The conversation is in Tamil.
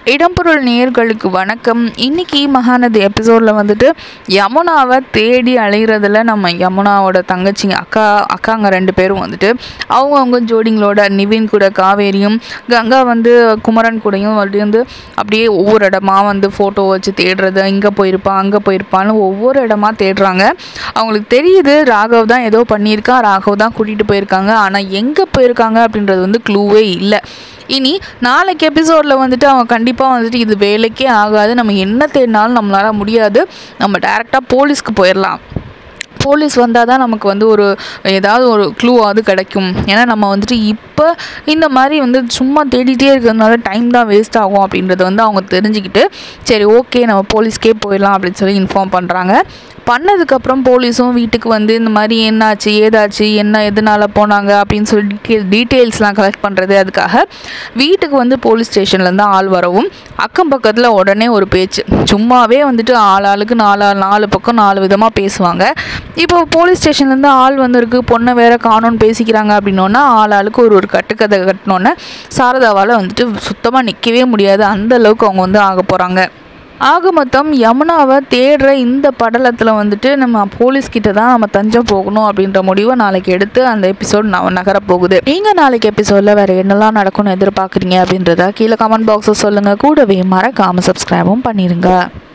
இடம்பொருள் நேயர்களுக்கு வணக்கம் இன்னைக்கு மகாநதி எபிசோடில் வந்துட்டு யமுனாவை தேடி அலைகிறதுல நம்ம யமுனாவோட தங்கச்சிங்க அக்கா அக்காங்க ரெண்டு பேரும் வந்துட்டு அவங்கவுங்க ஜோடிங்களோட நிவின் கூட காவேரியும் கங்கா வந்து குமரன் கூடயும் அப்படி வந்து அப்படியே ஒவ்வொரு இடமா வந்து ஃபோட்டோ வச்சு தேடுறது இங்கே போயிருப்பான் அங்கே போயிருப்பான்னு ஒவ்வொரு இடமா தேடுறாங்க அவங்களுக்கு தெரியுது ராகவ் தான் ஏதோ பண்ணியிருக்கான் ராகவ் தான் கூட்டிகிட்டு போயிருக்காங்க ஆனால் எங்கே போயிருக்காங்க அப்படின்றது வந்து க்ளூவே இல்லை இனி நாளைக்கு எபிசோடில் வந்துட்டு அவன் கண்டிப்பாக வந்துட்டு இது வேலைக்கே ஆகாது நம்ம என்ன தேடினாலும் நம்மளால் முடியாது நம்ம டேரெக்டாக போலீஸ்க்கு போயிடலாம் போலீஸ் வந்தால் தான் நமக்கு வந்து ஒரு ஏதாவது ஒரு க்ளூவாவது கிடைக்கும் ஏன்னா நம்ம வந்துட்டு இப்போ இந்த மாதிரி வந்து சும்மா தேடிட்டே இருக்கிறதுனால டைம் தான் வேஸ்ட் ஆகும் அப்படின்றத வந்து அவங்க தெரிஞ்சுக்கிட்டு சரி ஓகே நம்ம போலீஸ்க்கே போயிடலாம் அப்படின்னு சொல்லி இன்ஃபார்ம் பண்ணுறாங்க பண்ணதுக்கப்புறம் போலீஸும் வீட்டுக்கு வந்து இந்த மாதிரி என்னாச்சு ஏதாச்சு என்ன எதனால் போனாங்க அப்படின்னு சொல்லி டீட்டெயில் டீட்டெயில்ஸ்லாம் கலெக்ட் பண்ணுறது அதுக்காக வீட்டுக்கு வந்து போலீஸ் ஸ்டேஷன்லேருந்து ஆள் வரவும் அக்கம் பக்கத்தில் உடனே ஒரு பேச்சு சும்மாவே வந்துட்டு ஆள் ஆளுக்கு நாலு நாலு பக்கம் நாலு விதமாக பேசுவாங்க இப்போ போலீஸ் ஸ்டேஷன்லேருந்து ஆள் வந்திருக்கு பொண்ணை வேற காணோன்னு பேசிக்கிறாங்க அப்படின்னோன்னா ஆள் ஆளுக்கு ஒரு ஒரு கட்டுக்கதை கட்டினோன்னே சாரதாவால் வந்துட்டு சுத்தமாக நிற்கவே முடியாது அந்த அளவுக்கு அவங்க வந்து ஆக போகிறாங்க ஆக மொத்தம் யமுனாவை தேடுற இந்த படலத்தில் வந்துட்டு நம்ம போலீஸ்கிட்ட தான் நம்ம தஞ்சம் போகணும் அப்படின்ற முடிவை நாளைக்கு எடுத்து அந்த எபிசோட் ந நகர போகுது நீங்கள் நாளைக்கு எபிசோடில் வேறு என்னெல்லாம் நடக்கும்னு எதிர்பார்க்குறீங்க அப்படின்றத கீழே கமெண்ட் பாக்ஸில் சொல்லுங்கள் கூடவே மறக்காமல் சப்ஸ்கிரைபும் பண்ணிடுங்க